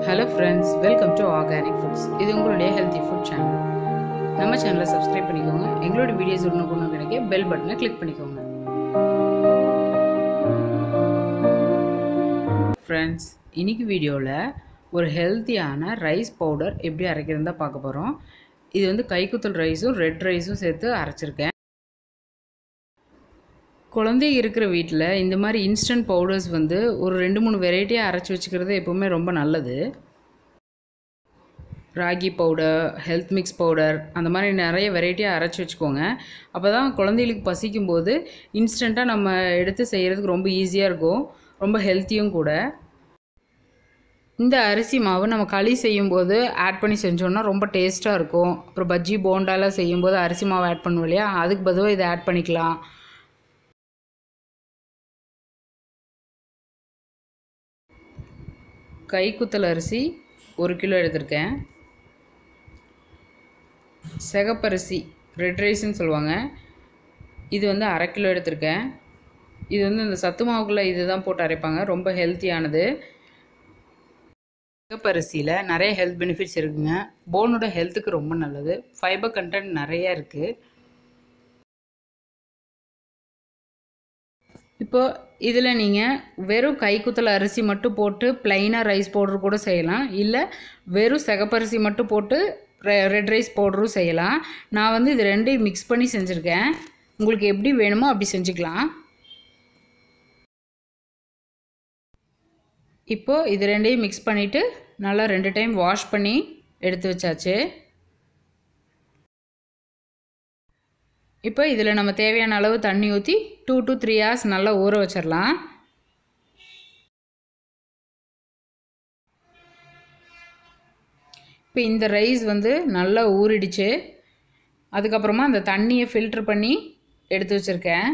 hello friends welcome to organic foods இது உங்களுடைய healthy food channel நம்ம சேனலை சப்ஸ்கிரைப் பண்ணிக்கோங்க எங்களோட வீடியோஸ் ஒன்று ஒன்று கிடைக்க பெல் பட்டனை கிளிக் பண்ணிக்கோங்க ஃப்ரெண்ட்ஸ் இன்னைக்கு வீடியோவில் ஒரு ஹெல்த்தியான ரைஸ் பவுடர் எப்படி அரைக்கிறதா பார்க்க போகிறோம் இது வந்து கைக்குத்தல் ரைஸும் ரெட் ரைஸும் சேர்த்து அரைச்சிருக்கேன் குழந்தை இருக்கிற வீட்டில் இந்த மாதிரி இன்ஸ்டன்ட் பவுடர்ஸ் வந்து ஒரு ரெண்டு மூணு வெரைட்டியாக அரைச்சி வச்சுக்கிறது எப்போவுமே ரொம்ப நல்லது ragi powder health mix powder அந்த மாதிரி நிறைய வெரைட்டியாக அரைச்சி வச்சுக்கோங்க அப்போ தான் குழந்தைகளுக்கு பசிக்கும் போது இன்ஸ்டண்ட்டாக நம்ம எடுத்து செய்கிறதுக்கு ரொம்ப ஈஸியாக இருக்கும் ரொம்ப ஹெல்த்தியும் கூட இந்த அரிசி மாவு நம்ம களி செய்யும்போது ஆட் பண்ணி செஞ்சோன்னா ரொம்ப டேஸ்ட்டாக இருக்கும் அப்புறம் பஜ்ஜி போண்டாலாம் செய்யும்போது அரிசி மாவு ஆட் பண்ணுவோம் இல்லையா அதுக்கு பதிலாக இதை ஆட் பண்ணிக்கலாம் கைக்குத்தல் அரிசி ஒரு கிலோ எடுத்திருக்கேன் சிகப்பரிசி ரெட் ரைஸ்ன்னு சொல்லுவாங்க இது வந்து அரை கிலோ எடுத்திருக்கேன் இது வந்து இந்த சத்து மாவுக்குள்ளே இது தான் போட்டு அரைப்பாங்க ரொம்ப ஹெல்த்தியானது சிகப்பரிசியில் நிறைய ஹெல்த் பெனிஃபிட்ஸ் இருக்குங்க போனோட ஹெல்த்துக்கு ரொம்ப நல்லது ஃபைபர் கண்டென்ட் நிறைய இருக்குது இப்போ இதில் நீங்கள் வெறும் கைக்குத்தல் அரிசி மட்டும் போட்டு ப்ளைனாக ரைஸ் பவுடர் கூட செய்யலாம் இல்லை வெறும் சிகப்பரிசி மட்டும் போட்டு ரெட் ரைஸ் பவுடரும் செய்யலாம் நான் வந்து இது ரெண்டையும் மிக்ஸ் பண்ணி செஞ்சுருக்கேன் உங்களுக்கு எப்படி வேணுமோ அப்படி செஞ்சுக்கலாம் இப்போது இது ரெண்டையும் மிக்ஸ் பண்ணிவிட்டு நல்லா ரெண்டு டைம் வாஷ் பண்ணி எடுத்து வச்சாச்சு இப்போ இதில் நம்ம தேவையான அளவு தண்ணி ஊற்றி டூ டு த்ரீ ஹவர்ஸ் நல்லா ஊற வச்சிடலாம் இப்போ இந்த ரைஸ் வந்து நல்லா ஊறிடுச்சு அதுக்கப்புறமா அந்த தண்ணியை ஃபில்ட்ரு பண்ணி எடுத்து வச்சுருக்கேன்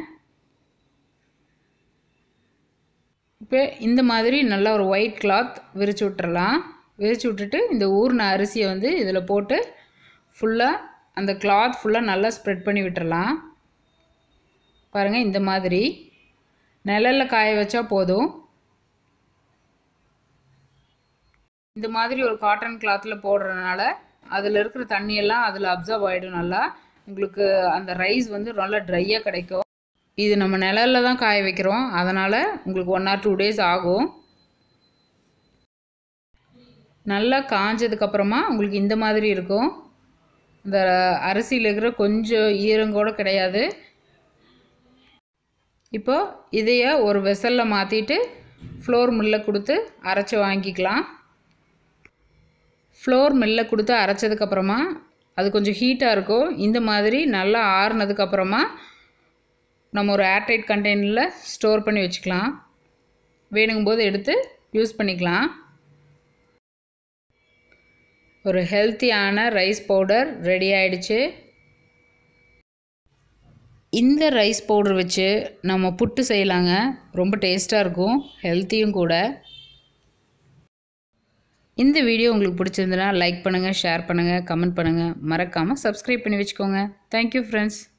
இப்போ இந்த மாதிரி நல்லா ஒரு ஒயிட் கிளாத் விரிச்சு விட்டுறலாம் விரிச்சு விட்டுட்டு இந்த ஊறின அரிசியை வந்து இதில் போட்டு ஃபுல்லாக அந்த கிளாத் ஃபுல்லாக நல்லா ஸ்ப்ரெட் பண்ணி விட்டுறலாம் பாருங்கள் இந்த மாதிரி நிழலில் காய வச்சா போதும் இந்த மாதிரி ஒரு காட்டன் கிளாத்தில் போடுறதுனால அதில் இருக்கிற தண்ணியெல்லாம் அதில் அப்சர்வ் ஆகிடும் நல்லா உங்களுக்கு அந்த ரைஸ் வந்து நல்லா ட்ரையாக கிடைக்கும் இது நம்ம நிழலில் தான் காய வைக்கிறோம் அதனால் உங்களுக்கு ஒன் ஆர் டூ டேஸ் ஆகும் நல்லா காஞ்சதுக்கப்புறமா உங்களுக்கு இந்த மாதிரி இருக்கும் இந்த அரிசியில் இருக்கிற கொஞ்சம் ஈரங்கூட கிடையாது இப்போ இதைய ஒரு வெசலில் மாற்றிட்டு ஃப்ளோர் மில்ல கொடுத்து அரைச்சி வாங்கிக்கலாம் ஃப்ளோர் மில்ல கொடுத்து அரைச்சதுக்கப்புறமா அது கொஞ்சம் ஹீட்டாக இருக்கும் இந்த மாதிரி நல்லா ஆறுனதுக்கப்புறமா நம்ம ஒரு ஏர்டைட் கண்டெய்னரில் ஸ்டோர் பண்ணி வச்சுக்கலாம் வேணுங்கும்போது எடுத்து யூஸ் பண்ணிக்கலாம் ஒரு ஹெல்த்தியான ரைஸ் பவுடர் ரெடி ஆயிடுச்சு இந்த ரைஸ் பவுடர் வச்சு நம்ம புட்டு செய்யலாங்க ரொம்ப டேஸ்ட்டாக இருக்கும் ஹெல்த்தியும் கூட இந்த வீடியோ உங்களுக்கு பிடிச்சிருந்துன்னா லைக் பண்ணுங்கள் ஷேர் பண்ணுங்கள் கமெண்ட் பண்ணுங்கள் மறக்காமல் சப்ஸ்கிரைப் பண்ணி வச்சுக்கோங்க தேங்க்யூ ஃப்ரெண்ட்ஸ்